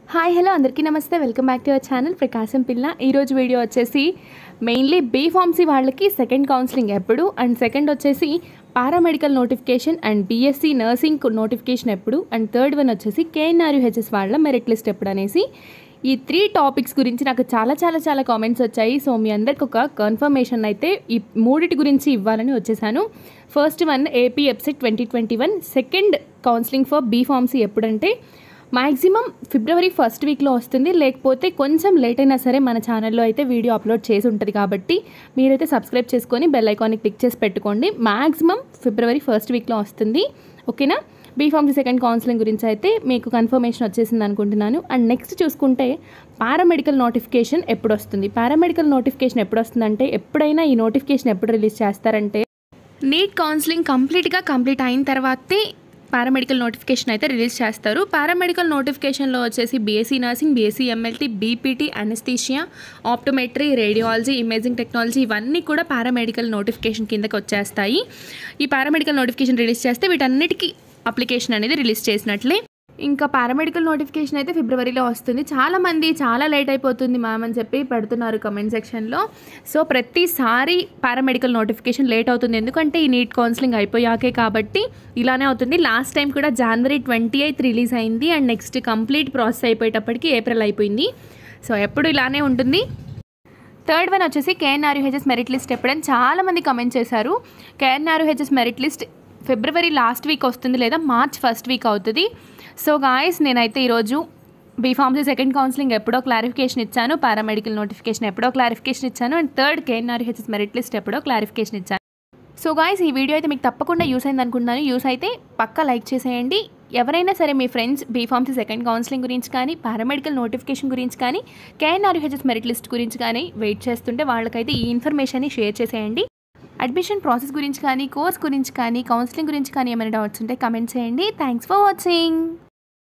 hi hello అందరికీ నమస్తే welcome back to our channel Prakasam పిల్ల ఈరోజు వీడియో వచ్చేసి మెయిన్లీ బీ ఫార్మసీ వాళ్ళకి సెకండ్ కౌన్సిలింగ్ ఎప్పుడు అండ్ సెకండ్ వచ్చేసి paramedical notification and BSc nursing notification ఎప్పుడు అండ్ థర్డ్ వన్ వచ్చేసి కేఎన్ఆర్యుహెచ్ఎస్ వాళ్ళ మెరిట్ లిస్ట్ ఎప్పుడు అనేసి ఈ త్రీ టాపిక్స్ గురించి నాకు చాలా చాలా చాలా కామెంట్స్ వచ్చాయి సో మీ అందరికి ఒక కన్ఫర్మేషన్ అయితే ఈ మూడిటి గురించి ఇవ్వాలని వచ్చేసాను first one AP EAPCET twenty twenty one second counselling for B pharmacy ఎప్పుడంటే మ్యాక్సిమం ఫిబ్రవరి ఫస్ట్ వీక్లో వస్తుంది లేకపోతే కొంచెం లేట్ అయినా సరే మన ఛానల్లో అయితే వీడియో అప్లోడ్ చేసి ఉంటుంది కాబట్టి మీరైతే సబ్స్క్రైబ్ చేసుకొని బెల్ ఐకానికి క్లిక్ చేసి పెట్టుకోండి మ్యాక్సిమం ఫిబ్రవరి ఫస్ట్ వీక్లో వస్తుంది ఓకేనా బీ ఫార్మసీ సెకండ్ కౌన్సిలింగ్ గురించి అయితే మీకు కన్ఫర్మేషన్ వచ్చేసింది అనుకుంటున్నాను అండ్ నెక్స్ట్ చూసుకుంటే పారామెడికల్ నోటిఫికేషన్ ఎప్పుడు వస్తుంది పారామెడికల్ నోటిఫికేషన్ ఎప్పుడు వస్తుందంటే ఎప్పుడైనా ఈ నోటిఫికేషన్ ఎప్పుడు రిలీజ్ చేస్తారంటే నీట్ కౌన్సిలింగ్ కంప్లీట్గా కంప్లీట్ అయిన తర్వాతే పారామెడికల్ నోటిఫికేషన్ అయితే రిలీజ్ చేస్తారు పారామెడికల్ నోటిఫికేషన్లో వచ్చేసి BSc nursing BSc MLT BPT anaesthesia optometry radiology imaging technology ఇవన్నీ కూడా పారామెడికల్ నోటిఫికేషన్ కిందకి వచ్చేస్తాయి ఈ పారామెడికల్ నోటిఫికేషన్ రిలీజ్ చేస్తే వీటన్నిటికీ అప్లికేషన్ అనేది రిలీజ్ చేసినట్లే ఇంకా పారామెడికల్ నోటిఫికేషన్ అయితే ఫిబ్రవరిలో వస్తుంది చాలామంది చాలా లేట్ అయిపోతుంది మ్యామ్ అని చెప్పి పెడుతున్నారు కమెంట్ సెక్షన్లో సో ప్రతిసారి పారామెడికల్ నోటిఫికేషన్ లేట్ అవుతుంది ఎందుకంటే ఈ నీట్ కౌన్సిలింగ్ అయిపోయాకే కాబట్టి ఇలానే అవుతుంది లాస్ట్ టైం కూడా జనవరి ట్వంటీ ఎయిత్ రిలీజ్ అయింది అండ్ నెక్స్ట్ కంప్లీట్ ప్రాసెస్ అయిపోయేటప్పటికి ఏప్రిల్ అయిపోయింది సో ఎప్పుడు ఇలానే ఉంటుంది థర్డ్ వన్ వచ్చేసి కేఎన్ఆర్యుహెచ్ఎస్ మెరిట్ లిస్ట్ ఎప్పుడని చాలామంది కమెంట్ చేశారు KNRUHS merit list February last week వస్తుంది లేదా మార్చ్ ఫస్ట్ వీక్ అవుతుంది సో గాయస్ నేనైతే ఈరోజు బీఫార్మసీ సెకండ్ కౌన్సిలింగ్ ఎప్పుడో క్లారిఫికేషన్ ఇచ్చాను పారామెడికల్ నోటిఫికేషన్ ఎప్పుడో క్లారిఫికేషన్ ఇచ్చాను and third KNRHS merit list ఎప్పుడో క్లారిఫికేషన్ ఇచ్చాను సో గాయస్ ఈ వీడియో అయితే మీకు తప్పకుండా యూస్ అయింది అనుకుంటున్నాను యూస్ అయితే పక్కా లైక్ చేసేయండి ఎవరైనా సరే మీ ఫ్రెండ్స్ బీఫార్మసీ సెకండ్ కౌన్సిలింగ్ గురించి కానీ పారామెడికల్ నోటిఫికేషన్ గురించి కానీ కేఎన్ఆర్హెచ్ఎస్ మెరిట్ లిస్ట్ గురించి కానీ వెయిట్ చేస్తుంటే వాళ్ళకైతే ఈ ఇన్ఫర్మేషన్ని షేర్ చేసేయండి అడ్మిషన్ ప్రాసెస్ గురించి కానీ కోర్స్ గురించి కానీ కౌన్సిలింగ్ గురించి కానీ ఏమైనా డౌట్స్ ఉంటే కమెంట్ చేయండి థ్యాంక్స్ ఫర్ వాచింగ్